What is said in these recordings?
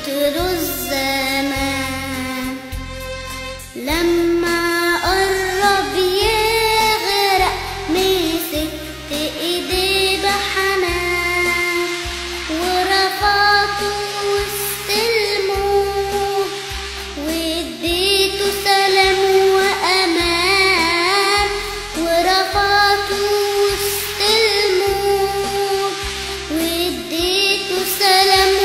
كتر الزمان لما قرب يغرق مسكت ايديه بحنان ورفعته وسط الموج واديته سلام وامان ورفعته وسط الموج واديته سلام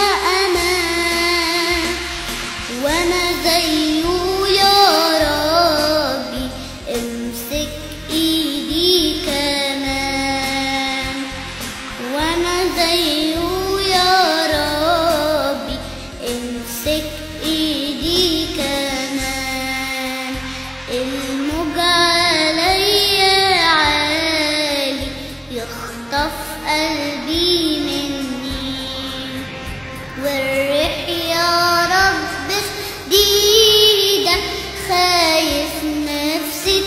وامان وانا زيه يا ربي امسك ايدي كمان وانا زيه يا ربي امسك ايدي كمان الموج عليا عالي يخطف قلبي مني والريح يا رب شديدة خايف نفسي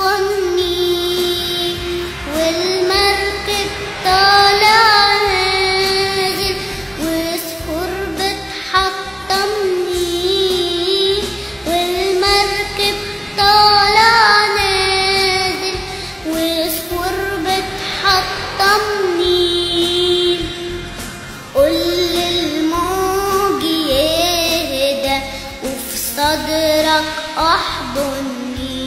تخني والمركب طالع نازل وصخور بتحطمني والمركب طالع نازل وصخور بتحطمني قول للموج يهدى وفي صدرك احضني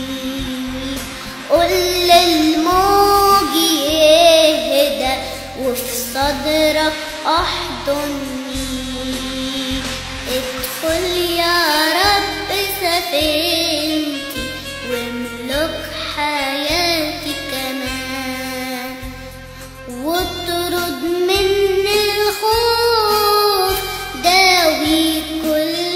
قول للموج يهدى وفي صدرك احضني ادخل يا رب سفينتي واملك حياتي كمان واطرد مني الخوف داوي كل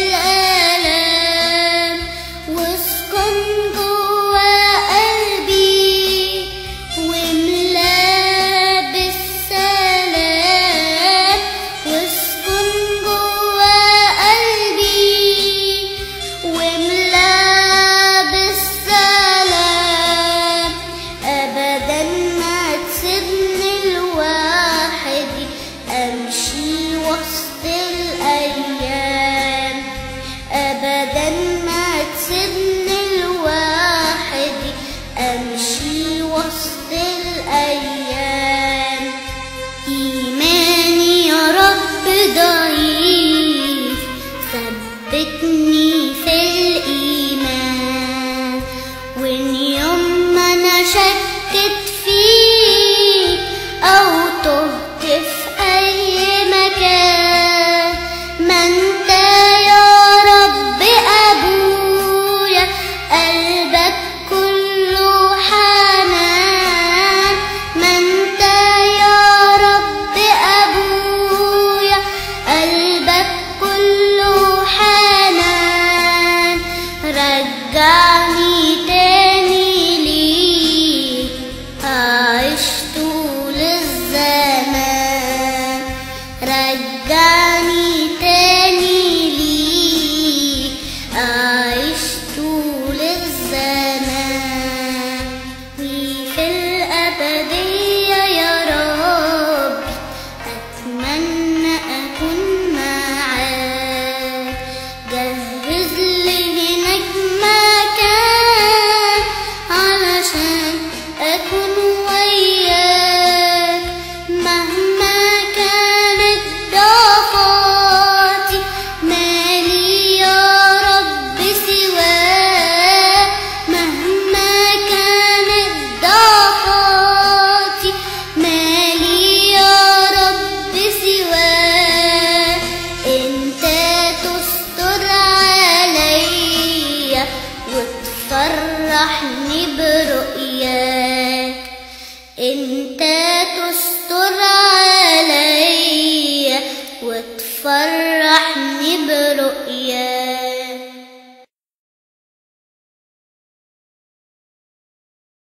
الآلام واسكن جوا قلبي واملاه بالسلام واسكن جوا قلبي واملاه بالسلام ابدا ما تسيبني لوحدي امشي وسط الايام ابدا ما تسيبني لوحدي امشي وسط الايام ايماني يا رب ضعيف ثبتني في الايمان وان يوم ما انا شكت فيك او تهت في اي مكان ما انت يا رب ابويا قلبك كله حنان ما انت يا رب ابويا قلبك كله حنان رجعني تاني ليك هعيش طول الزمان رجعني تاني ليك أعيش طول الزمان وفي الأبدية يا رب أتمنى أكون معاك جهز لي هناك مكان علشان أكون وياك مهما كانت ضعفاتي مالي يا رب سواك مهما كانت ضعفاتي مالي يا رب سواك انت تستر عليا وتفرحني برؤياك انت